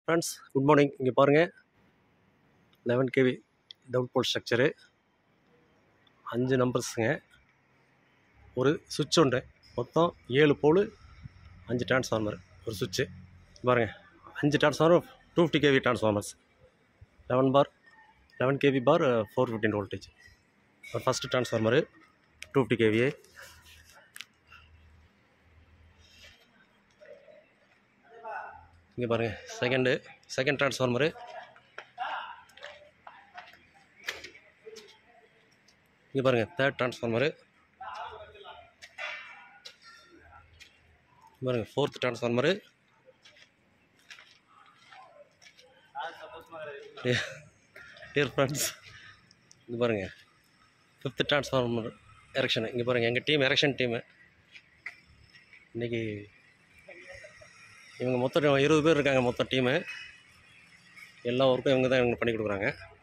friends good morning இங்கே பாருங்கள் eleven KV down pole structure அஞ்சு நம்பர்ஸுங்க ஒரு சுவிட்ச் உண்டு மொத்தம் ஏழு போல் அஞ்சு டிரான்ஸ்ஃபார்மர் ஒரு சுவிட்சு பாருங்கள் அஞ்சு transformer two fifty KV transformers eleven bar eleven KV bar four fifteen voltage first transformer two fifty KVA இங்கே பாருங்கள் செகண்டு செகண்ட் டிரான்ஸ்ஃபார்மரு இங்கே பாருங்கள் தேர்ட் டிரான்ஸ்ஃபார்மரு பாருங்கள் ஃபோர்த் டிரான்ஸ்ஃபார்மரு டியர் ஃப்ரெண்ட்ஸ் இங்கே பாருங்கள் ஃபிஃப்த் டிரான்ஸ்ஃபார்மர் எரெக்ஷனு இங்கே பாருங்கள் எங்கள் டீம் எரெக்ஷன் டீமு இன்றைக்கி இவங்க மொத்தம் இருபது பேர் இருக்காங்க மொத்தம் டீமு எல்லா ஒர்க்கும் இவங்க தான் இவங்க பண்ணி கொடுக்குறாங்க